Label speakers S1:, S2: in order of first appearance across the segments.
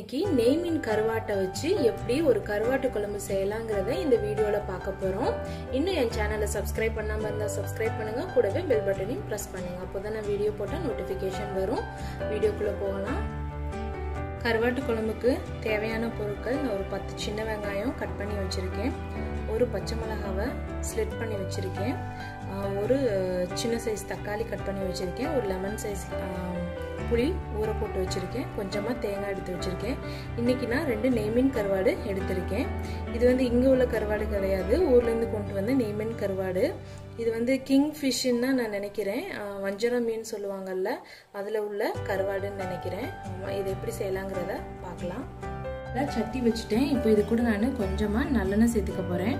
S1: இன்னைக்கு நெய் மீன் கருவாட்டை வச்சு எப்படி ஒரு கருவாட்டு குழம்பு செய்யலாங்கிறத இந்த வீடியோல பார்க்க போறோம் இன்னும் என் சேனலை சப்ஸ்கிரைப் பண்ணாம இருந்தா சப்ஸ்கிரைப் பண்ணுங்க கூடவே பெல் பட்டனையும் பிரஸ் பண்ணுங்க அப்போதான் நான் வீடியோ போட்டால் நோட்டிஃபிகேஷன் வரும் வீடியோக்குள்ள போகலாம் கருவாட்டு குழம்புக்கு தேவையான பொருட்கள் நான் ஒரு பத்து சின்ன வெங்காயம் கட் பண்ணி வச்சுருக்கேன் ஒரு பச்சை மிளகாவை ஸ்லிட் பண்ணி வச்சுருக்கேன் ஒரு சின்ன சைஸ் தக்காளி கட் பண்ணி வச்சுருக்கேன் ஒரு லெமன் சைஸ் புளி ஊற போட்டு வச்சுருக்கேன் கொஞ்சமாக தேங்காய் எடுத்து வச்சுருக்கேன் இன்றைக்கி நான் ரெண்டு நெய்மீன் கருவாடு எடுத்திருக்கேன் இது வந்து இங்கே உள்ள கருவாடு கிடையாது ஊர்லேருந்து கொண்டு வந்த நெய்மீன் கருவாடு இது வந்து கிங் ஃபிஷ்ன்னு தான் நான் நினைக்கிறேன் வஞ்சரம் மீன் சொல்லுவாங்கல்ல அதில் உள்ள கருவாடுன்னு நினைக்கிறேன் இது எப்படி செய்யலாங்கிறத பார்க்கலாம் சட்டி வச்சுட்டேன் இப்போ இது கூட நான் கொஞ்சமாக நல்லெண்ணெய் சேர்த்துக்க போகிறேன்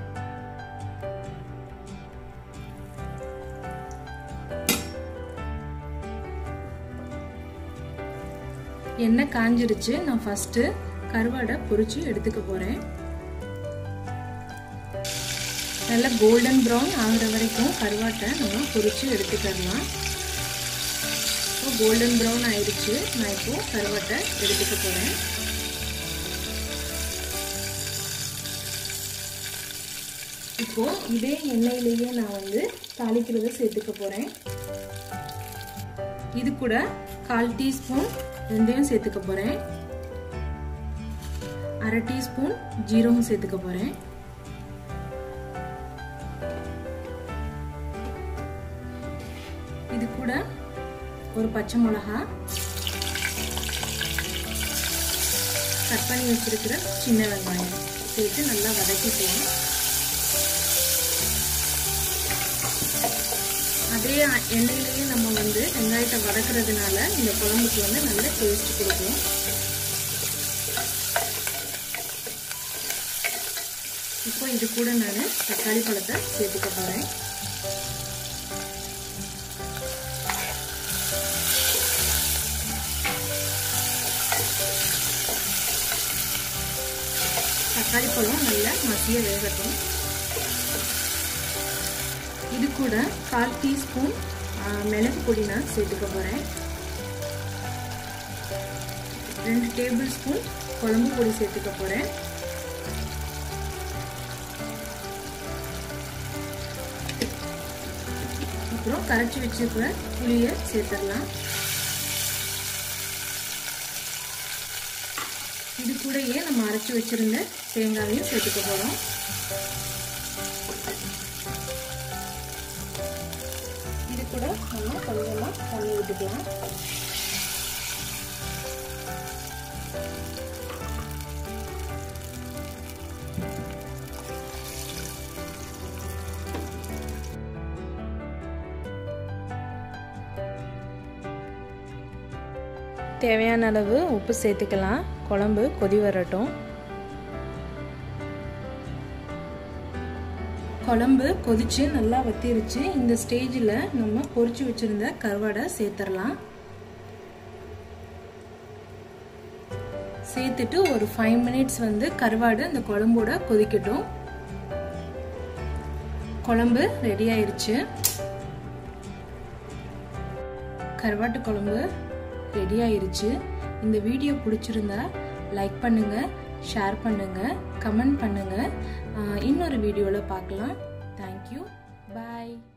S1: எண்ணெய் காஞ்சிருச்சு நான் ஃபர்ஸ்ட் கருவாடை பொரிச்சு எடுத்துக்க போறேன் நல்லா கோல்டன் ப்ரௌன் ஆகிற வரைக்கும் கருவாட்டை நம்ம பொரிச்சு எடுத்துக்கலாம் இப்போ கோல்டன் ப்ரௌன் ஆயிடுச்சு நான் இப்போ கருவாட்டை எடுத்துக்க போறேன் இப்போ இதே எண்ணெயிலேயே நான் வந்து தாளிக்கிறத சேர்த்துக்க போறேன் இது கூட கால் டீஸ்பூன் வெந்தயம் சேர்த்துக்க போறேன் அரை டீஸ்பூன் ஜீரகம் சேர்த்துக்க போறேன் இது கூட ஒரு பச்சை மிளகா கட் பண்ணி வச்சிருக்கிற சின்ன வெங்காயம் சேர்த்து நல்லா வதக்கிக்கலாம் அதே எண்ணெயிலேயே நம்ம வந்து வெங்காயத்தை வதக்குறதுனால இந்த குழம்புக்கு வந்து நல்ல டேஸ்ட் கொடுக்கும் இப்போ இது கூட நான் தக்காளி பழத்தை சேர்த்துக்க போகிறேன் தக்காளி பழம் நல்லா மசிய வேகட்டும் இது கூட கால் டீஸ்பூன் மிளகு பொடி நான் சேர்த்துக்க போகிறேன் ரெண்டு டேபிள் ஸ்பூன் குழம்பு பொடி சேர்த்துக்க போகிறேன் அப்புறம் கரைச்சி வச்சுருக்கிற புளியை சேர்த்துடலாம் இது கூடயே நம்ம அரைச்சி வச்சிருந்த தேங்காயையும் சேர்த்துக்க போகிறோம் இது கூட நம்ம கொஞ்சமாக தண்ணி விட்டுக்கலாம் தேவையான அளவு உப்பு சேர்த்துக்கலாம் குழம்பு கொதி வரட்டும் குழம்பு கொதிச்சு நல்லா வத்திருச்சு இந்த ஸ்டேஜில் நம்ம பொரிச்சு வச்சிருந்த கருவாடை சேர்த்துடலாம் சேர்த்துட்டு ஒரு ஃபைவ் மினிட்ஸ் வந்து கருவாடு அந்த குழம்போட கொதிக்கட்டும் குழம்பு ரெடி ஆயிருச்சு கருவாட்டு குழம்பு ரெடி ஆயிருச்சு இந்த வீடியோ பிடிச்சிருந்தா லைக் பண்ணுங்க ஷேர் பண்ணுங்க கமெண்ட் பண்ணுங்க இன்னொரு வீடியோவில் பார்க்கலாம் தேங்க்யூ பாய்